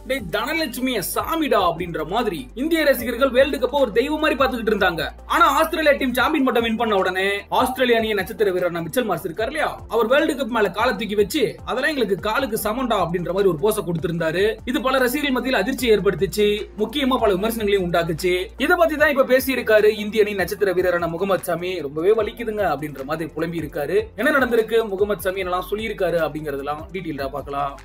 டேய் தனலட்சுமிய சாமிடா அப்படின்ற மாதிரி இந்திய ரசிகர்கள் வேர்ல்டு கப் ஒரு தெய்வம் மாதிரி பாத்துக்கிட்டு இருந்தாங்க ஆனா ஆஸ்திரேலியா டீம் சாம்பியன் பட்டம் வின் பண்ண உடனே ஆஸ்திரேலிய அணிய நட்சத்திர வீரர் மிச்சல் மார்ஸ் இருக்கார் இல்லையா அவர் வேர்ல்டு கப் மேல காலை தூக்கி வச்சு அதெல்லாம் எங்களுக்கு காலுக்கு சமண்டா அப்படின்ற மாதிரி ஒரு போஸ கொடுத்திருந்தாரு இது பல ரசிகர்கள் மத்தியில் அதிர்ச்சி ஏற்படுத்துச்சு முக்கியமா பல விமர்சனங்களையும் உண்டாக்குச்சு இத பத்தி தான் இப்ப பேசி இருக்காரு இந்திய அணி நட்சத்திர வீரரான முகமது சாமி ரொம்பவே வலிக்குதுங்க அப்படின்ற மாதிரி புலம்பி இருக்காரு என்ன நடந்திருக்கு முகமது சாமி என்னெல்லாம் சொல்லியிருக்காரு அப்படிங்கறதெல்லாம் டீட்டெயிலா பார்க்கலாம்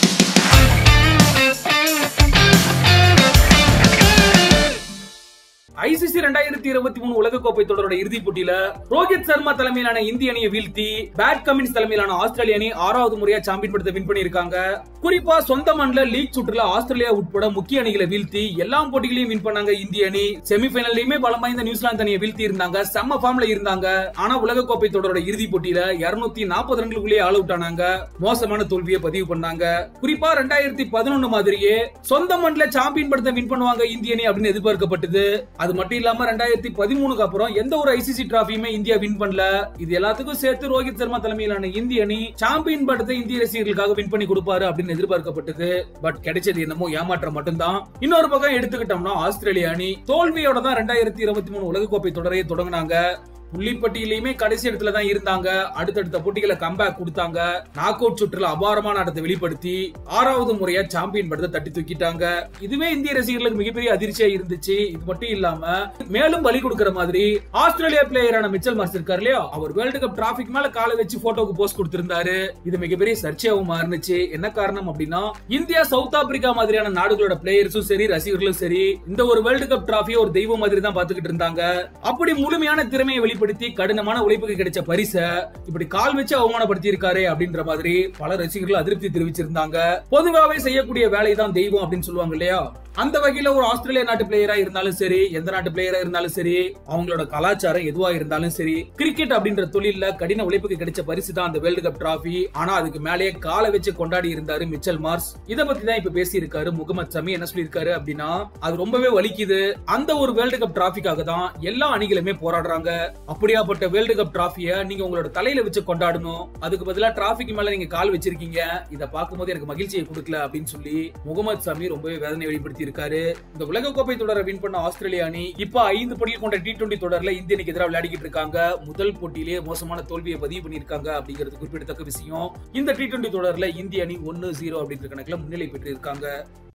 ஐசிசி ரெண்டாயிரத்தி இருபத்தி மூணு உலகக்கோப்பை தொடரோட இறுதிப் போட்டியில ரோஹித் சர்மா தலைமையிலான இந்திய அணியை வீழ்த்தி பேட் கமின்ஸ் தலைமையிலான ஆஸ்திரேலிய அணி ஆறாவது முறையா சாம்பியன் படத்தை வின் பண்ணிருக்காங்க குறிப்பா சொந்த மண்ல லீக் சுற்றுல ஆஸ்திரேலியா உட்பட முக்கிய அணிகளை வீழ்த்தி எல்லா போட்டிகளையும் வின் பண்ணாங்க இந்திய அணி செமிஃபைனல்லையுமே பலம் வாய்ந்த நியூசிலாந்து அணியை வீழ்த்தி இருந்தாங்க செம்ம ஃபார்ம்ல இருந்தாங்க ஆனா உலகக்கோப்பை தொடரோட இறுதிப் போட்டியில இருநூத்தி நாற்பது ரன்களுக்குள்ளேயே ஆல் அவுட் ஆனாங்க மோசமான தோல்வியை பதிவு பண்ணாங்க குறிப்பா ரெண்டாயிரத்தி பதினொன்னு மாதிரியே சொந்த மண்ல சாம்பியன் படத்தை வின் பண்ணுவாங்க இந்திய அணி அப்படின்னு எதிர்பார்க்கப்பட்டது அது மட்டும் இல்லாம ரெண்டாயிரத்தி பதிமூணுக்கு அப்புறம் எந்த ஒரு ஐசிசி டிராபியுமே இந்தியா வின் பண்ணல இது எல்லாத்துக்கும் சேர்த்து ரோஹித் சர்மா தலைமையிலான இந்திய அணி சாம்பியன் படத்தை இந்திய ரசிகர்களுக்காக வின் பண்ணி கொடுப்பாரு அப்படின்னு எதிர்பார்க்கப்பட்டது பட் கிடைச்சது என்னமோ ஏமாற்றம் மட்டும்தான் இன்னொரு பக்கம் எடுத்துக்கிட்டோம்னா ஆஸ்திரேலிய அணி தோல்வியோட தான் ரெண்டாயிரத்தி இருபத்தி மூணு உலகக்கோப்பை தொடரையே தொடங்கினாங்க புள்ளிப்பட்டியிலையுமே கடைசி இடத்துல தான் இருந்தாங்க அடுத்தடுத்த போட்டிகளை கம்பேக் கொடுத்தாங்க நாக் அவுட் சுற்றுல அபாரமான ஆட்டத்தை வெளிப்படுத்தி ஆறாவது முறையா சாம்பியன் படத்தை தட்டி தூக்கிட்டாங்க இதுவே இந்திய ரசிகர்களுக்கு மிகப்பெரிய அதிர்ச்சியா இருந்துச்சு இது மட்டும் இல்லாம மேலும் பலி கொடுக்கிற மாதிரி ஆஸ்திரேலியா பிளேயரான மிச்சல் மார்ஸ் இருக்கார் இல்லையா அவர் வேர்ல்டு கப் டிராபிக் மேல காலை வச்சு போட்டோக்கு போஸ்ட் கொடுத்திருந்தாரு இது மிகப்பெரிய சர்ச்சையாவும் மாறுனுச்சு என்ன காரணம் அப்படின்னா இந்தியா சவுத் ஆப்பிரிக்கா மாதிரியான நாடுகளோட பிளேயர்ஸும் சரி ரசிகர்களும் சரி இந்த ஒரு வேர்ல்டு கப் டிராபியை ஒரு தெய்வம் மாதிரி தான் பாத்துக்கிட்டு இருந்தாங்க அப்படி முழுமையான திறமையை வெளிப்படுத்தி கடினமான உழைப்புக்கு கிடைச்ச பரிச இப்படி கால் வச்சு அவமானப்படுத்தி இருக்காரு அப்படின்ற மாதிரி பல ரசிகர்கள் அதிருப்தி தெரிவிச்சிருந்தாங்க பொதுவாகவே செய்யக்கூடிய வேலை தான் தெய்வம் அப்படின்னு சொல்லுவாங்க இல்லையா அந்த வகையில ஒரு ஆஸ்திரேலியா நாட்டு பிளேயரா இருந்தாலும் சரி எந்த நாட்டு பிளேயரா இருந்தாலும் சரி அவங்களோட கலாச்சாரம் எதுவா இருந்தாலும் சரி கிரிக்கெட் அப்படின்ற தொழில்ல கடின உழைப்புக்கு கிடைச்ச பரிசு தான் அந்த வேர்ல்டு கப் டிராபி ஆனா அதுக்கு மேலேயே காலை வச்சு கொண்டாடி இருந்தாரு மிச்சல் மார்ஸ் இத பத்தி தான் இப்ப பேசி இருக்காரு முகமது சமி என்ன சொல்லியிருக்காரு அப்படின்னா அது ரொம்பவே வலிக்குது அந்த ஒரு வேர்ல்டு கப் டிராபிக்காக தான் எல்லா அணிகளுமே போராடுறாங்க அப்படியாப்பட்ட வேர்ல்டு கப் டிராபிய நீங்க உங்களோட தலையில வச்சு கொண்டாடணும் அதுக்கு பதிலா டிராபிக் மேல நீங்க கால் வச்சிருக்கீங்க இத பார்க்கும்போது எனக்கு மகிழ்ச்சியை கொடுக்கல அப்படின்னு சொல்லி முகமது சாமி ரொம்பவே வேதனை வெளிப்படுத்தி இருக்காரு இந்த உலக கோப்பை தொடரை வின் பண்ண ஆஸ்திரேலியா அணி இப்ப ஐந்து போட்டியில் கொண்ட டி டுவெண்டி தொடர்ல இந்திய அணிக்கு எதிராக விளையாடிக்கிட்டு இருக்காங்க முதல் போட்டியிலேயே மோசமான தோல்வியை பதிவு பண்ணியிருக்காங்க அப்படிங்கிறது குறிப்பிடத்தக்க விஷயம் இந்த டி டுவெண்டி தொடர்ல இந்திய அணி ஒன்னு ஜீரோ அப்படின்ற கணக்குல முன்னிலை பெற்று இருக்காங்க